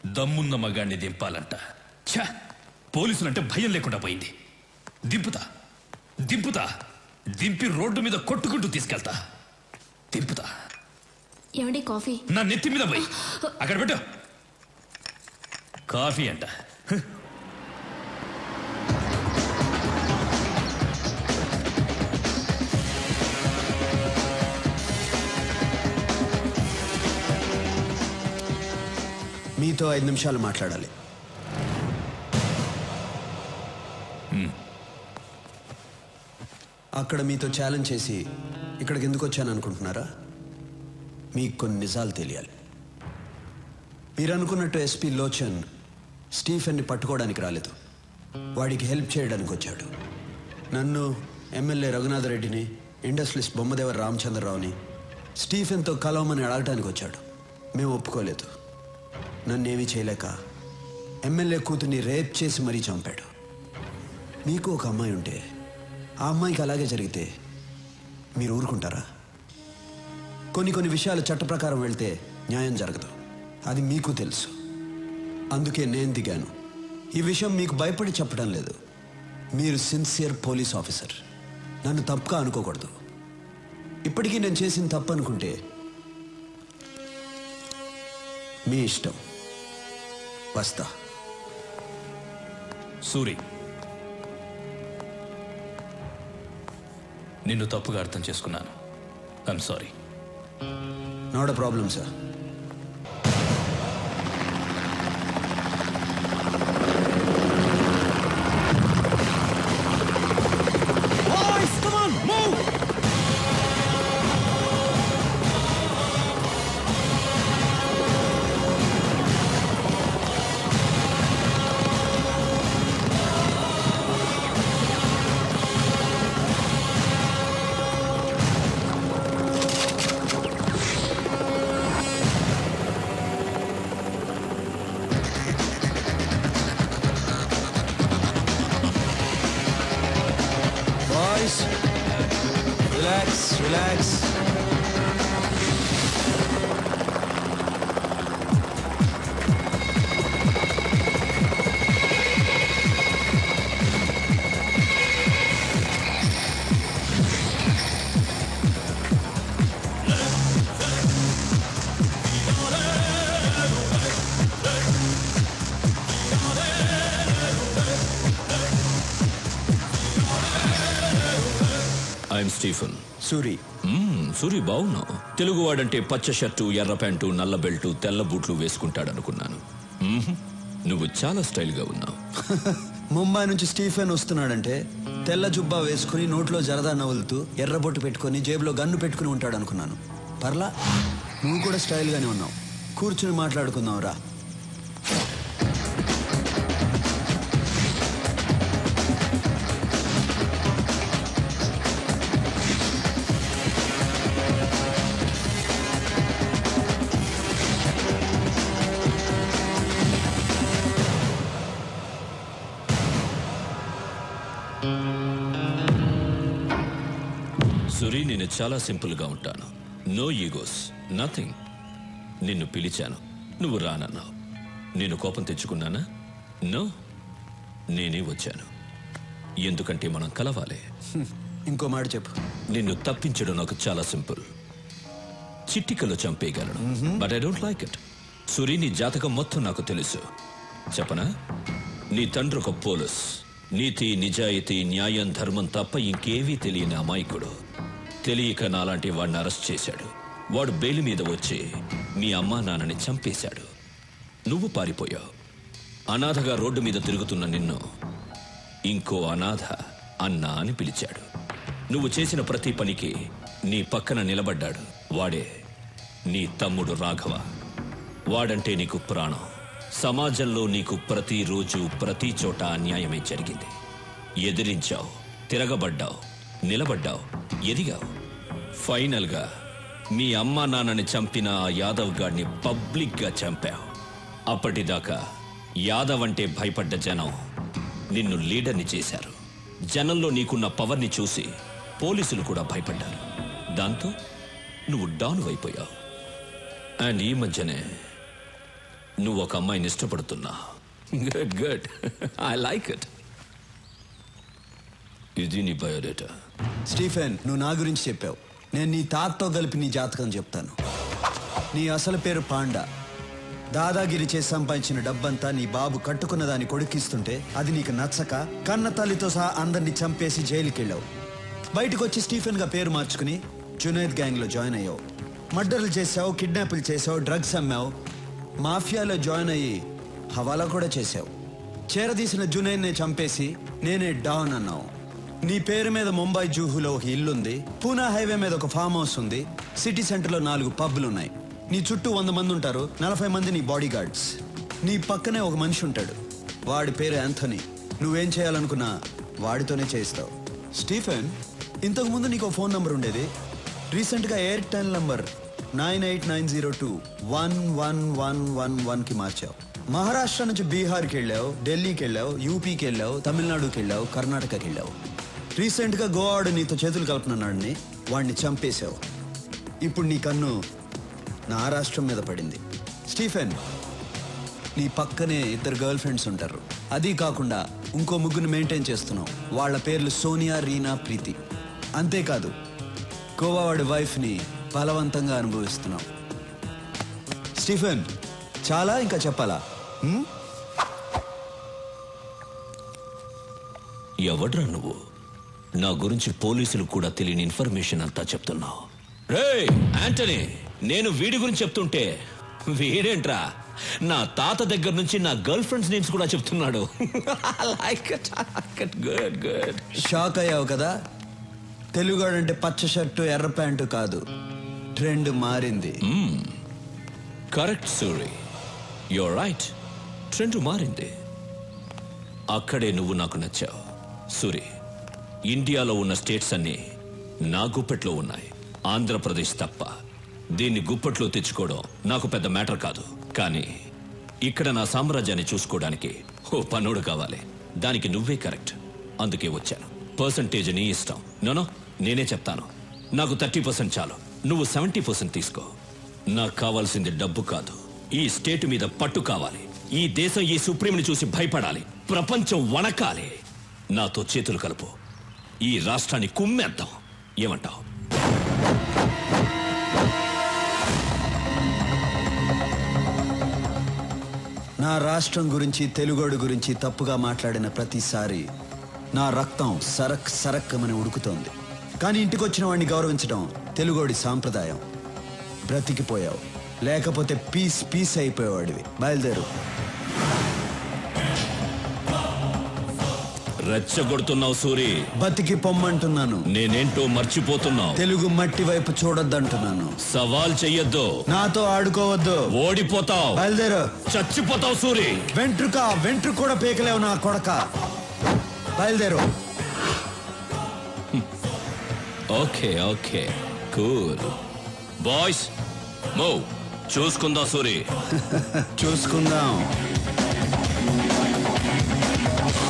దమ్మున్న మగాడిని దింపాలంట ఛ పోలీసులంటే భయం లేకుండా పోయింది దింపుతా దింపుతా దింపి రోడ్డు మీద కొట్టుకుంటూ తీసుకెళ్తా దింపుతా ఏమండి కాఫీ నా నెత్తి మీద పోయి అక్కడ పెట్టు కాఫీ అంట మీతో ఐదు నిమిషాలు మాట్లాడాలి అక్కడ మీతో ఛాలెంజ్ చేసి ఇక్కడికి ఎందుకు వచ్చాను అనుకుంటున్నారా మీకు కొన్ని నిజాలు తెలియాలి మీరు అనుకున్నట్టు ఎస్పీ లోచన్ స్టీఫెన్ని పట్టుకోవడానికి రాలేదు వాడికి హెల్ప్ చేయడానికి వచ్చాడు నన్ను ఎమ్మెల్యే రఘునాథ్ రెడ్డిని ఇండస్ట్రియలిస్ట్ బొమ్మదేవర రామచంద్రరావుని స్టీఫెన్తో కలవమని అడగటానికి వచ్చాడు మేము ఒప్పుకోలేదు నన్నేమీ చేయలేక ఎమ్మెల్యే కూతుర్ని రేప్ చేసి మరీ చంపాడు మీకు ఒక అమ్మాయి ఉంటే ఆ అమ్మాయికి అలాగే జరిగితే మీరు ఊరుకుంటారా కొన్ని కొన్ని విషయాలు చట్ట ప్రకారం వెళ్తే న్యాయం జరగదు అది మీకు తెలుసు అందుకే నేను దిగాను ఈ విషయం మీకు భయపడి చెప్పడం లేదు మీరు సిన్సియర్ పోలీస్ ఆఫీసర్ నన్ను తప్పుగా అనుకోకూడదు ఇప్పటికీ నేను చేసిన తప్పు అనుకుంటే మీ ఇష్టం వస్తా సూరి నిన్ను తప్పుగా అర్థం చేసుకున్నాను I'm sorry not a problem sir boys relax relax I'm Stephen Suri hmm, Suri బాగున్నావు తెలుగువాడంటే పచ్చ షర్టు ఎర్ర ప్యాంటు నల్ల బెల్టు తెల్ల బూట్లు వేసుకుంటాడనుకున్నాను మ్మ్, నువ్వు చాలా స్టైల్గా ఉన్నావు ముంబై నుంచి స్టీఫెన్ వస్తున్నాడంటే తెల్ల జుబ్బా వేసుకుని నోట్లో జరదా నవ్వులుతూ ఎర్రబొట్టు పెట్టుకొని జేబులో గన్ను పెట్టుకుని ఉంటాడు అనుకున్నాను పర్లా నువ్వు కూడా స్టైల్గానే ఉన్నావు కూర్చుని మాట్లాడుకుందాం రా సురి నేను చాలా సింపుల్గా ఉంటాను నో ఈగోస్ నథింగ్ నిన్ను పిలిచాను నువ్వు రానన్నావు నేను కోపం తెచ్చుకున్నానా నో నేనే వచ్చాను ఎందుకంటే మనం కలవాలి ఇంకో మాట చెప్పు నిన్ను తప్పించడం నాకు చాలా సింపుల్ చిట్టికలో చంపేయగలను but I don't like it Suri నీ జాతకం మొత్తం నాకు తెలుసు చెప్పనా నీ తండ్రి ఒక పోలీస్ నీతి నిజాయితీ న్యాయం ధర్మం తప్ప ఇంకేవీ తెలియని అమాయకుడు తెలియక నాలాంటి వాడిని అరెస్ట్ చేశాడు వాడు బెయిల్ మీద వచ్చి మీ అమ్మా నాన్నని చంపేశాడు నువ్వు పారిపోయావు అనాథగా రోడ్డు మీద తిరుగుతున్న నిన్ను ఇంకో అనాథ అన్న అని పిలిచాడు నువ్వు చేసిన ప్రతి పనికి నీ పక్కన నిలబడ్డాడు వాడే నీ తమ్ముడు రాఘవ వాడంటే నీకు ప్రాణం సమాజంలో నీకు ప్రతిరోజు ప్రతి చోట అన్యాయమే జరిగింది ఎదిరించావు తిరగబడ్డావు నిలబడ్డావు ఎదిగావు ఫైనల్గా మీ అమ్మా నాన్నని చంపిన ఆ యాదవ్ గాడిని పబ్లిక్గా చంపావు అప్పటిదాకా యాదవ్ అంటే భయపడ్డ జనం నిన్ను లీడర్ని చేశారు జనంలో నీకున్న పవర్ని చూసి పోలీసులు కూడా భయపడ్డారు దాంతో నువ్వు డౌన్ అయిపోయావు అండ్ ఈ మధ్యనే నువ్వు ఒక అమ్మాయిని ఇష్టపడుతున్నా good good I like it ఇది నీ బయోడేటా స్టీఫెన్ నువ్వు నా గురించి చెప్పావు నేను నీ తాతతో కలిపి నీ జాతకం చెప్తాను నీ అసలు పేరు పాండా దాదాగిరి చేసి సంపాదించిన డబ్బంతా నీ బాబు కట్టుకున్న దాన్ని కొడుకిస్తుంటే అది నీకు నచ్చక కన్న తల్లితో సహా అందరినీ చంపేసి జైలుకి వెళ్ళావు బయటకు వచ్చి స్టీఫెన్గా పేరు మార్చుకుని జునైద్ గ్యాంగ్లో జాయిన్ అయ్యావు మర్డర్లు చేసావు కిడ్నాపులు చేసావు డ్రగ్స్ అమ్మావు మాఫియాలో జాయిన్ అయ్యి హవాలా కూడా చేసావు చేరదీసిన జునైద్నే చంపేసి నేనే డాన్ అన్నావు నీ పేరు మీద ముంబై జూహులో ఒక ఇల్లుంది పూనా హైవే మీద ఒక ఫామ్ హౌస్ ఉంది సిటీ సెంటర్లో నాలుగు పబ్లు ఉన్నాయి నీ చుట్టూ వంద మంది ఉంటారు నలభై మంది నీ బాడీ గార్డ్స్ నీ పక్కనే ఒక మనిషి ఉంటాడు వాడి పేరు యాంథనీ నువ్వేం చేయాలనుకున్నా వాడితోనే చేయిస్తావు స్టీఫెన్ ఇంతకు ముందు నీకు ఒక ఫోన్ నంబర్ ఉండేది రీసెంట్గా Airtel number nine eight nine zero two one one one one వన్కి మార్చావు మహారాష్ట్ర నుంచి బీహార్కి వెళ్ళావు ఢిల్లీకి వెళ్ళావు యూపీకి వెళ్ళావు తమిళనాడుకి వెళ్ళావు కర్ణాటకకి వెళ్ళావు రీసెంట్గా గోవాడు నీతో చేతులు కలుపుతున్నాడని వాడిని చంపేశావు ఇప్పుడు నీ కన్ను నా రాష్ట్రం మీద పడింది స్టీఫెన్ నీ పక్కనే ఇద్దరు గర్ల్ ఫ్రెండ్స్ ఉంటారు అది కాకుండా ఇంకో ముగ్గురు మెయింటైన్ చేస్తున్నావు వాళ్ళ పేర్లు సోనియా రీనా ప్రీతి అంతేకాదు గోవా వాడి వైఫ్ని బలవంతంగా అనుభవిస్తున్నావు స్టీఫెన్ చాలా ఇంకా చెప్పాలా హ్మ్? ఎవడ్రా నువ్వు నా గురించి పోలీసులు కూడా తెలియని ఇన్ఫర్మేషన్ అంతా చెప్తున్నావు రే యాంటనీ నేను వీడి గురించి చెప్తుంటే వీడేంట్రా నా తాత దగ్గర నుంచి నా గర్ల్ ఫ్రెండ్స్ నేమ్స్ కూడా చెప్తున్నాడు like it good good shock అయ్యావు కదా తెలుగాడంటే పచ్చ షర్టు ఎర్ర ప్యాంటు కాదు ట్రెండ్ మారింది correct Suri your right trend మారింది అక్కడే నువ్వు నాకు నచ్చావు సూరి ఇండియాలో ఉన్న స్టేట్స్ అన్నీ నా గుప్పెట్లో ఉన్నాయి ఆంధ్రప్రదేశ్ తప్ప దీన్ని గుప్పట్లో తెచ్చుకోవడం నాకు పెద్ద మ్యాటర్ కాదు కానీ ఇక్కడ నా సామ్రాజ్యాన్ని చూసుకోవడానికి ఓ పనుడు కావాలి దానికి నువ్వే కరెక్ట్ అందుకే వచ్చాను పర్సంటేజ్ నీ ఇష్టం నోనో నేనే చెప్తాను నాకు థర్టీ పర్సెంట్ చాలు నువ్వు సెవెంటీ పర్సెంట్ తీసుకో నాకు కావాల్సింది డబ్బు కాదు ఈ స్టేట్ మీద పట్టు కావాలి ఈ దేశం ఈ సుప్రీంని చూసి భయపడాలి ప్రపంచం వణకాలి నాతో చేతులు కలుపు ఈ రాష్ట్రాన్ని కుమ్మేద్దాం ఏమంటావు నా రాష్ట్రం గురించి తెలుగోడు గురించి తప్పుగా మాట్లాడిన ప్రతిసారి నా రక్తం సరక్ సరక్కమని ఉడుకుతోంది కానీ ఇంటికి వచ్చిన వాడిని గౌరవించడం తెలుగోడి సాంప్రదాయం బ్రతికిపోయావు లేకపోతే పీస్ పీస్ అయిపోయేవాడివి బయలుదేరు రెచ్చగొడుతున్నావు సూరి బతికి పొమ్మంటున్నాను నేనేంటో మర్చిపోతున్నావు తెలుగు మట్టి వైపు చూడొద్దంటున్నాను సవాల్ చెయ్యొద్దు నాతో ఆడుకోవద్దు ఓడిపోతావు బయలుదేరు చచ్చిపోతావు సూరి వెంట్రుక వెంట్రుక కూడా పీకలేవు నా కొడక బయలుదేరు okay okay cool boys move చూసుకుందా సూరి చూసుకుందాం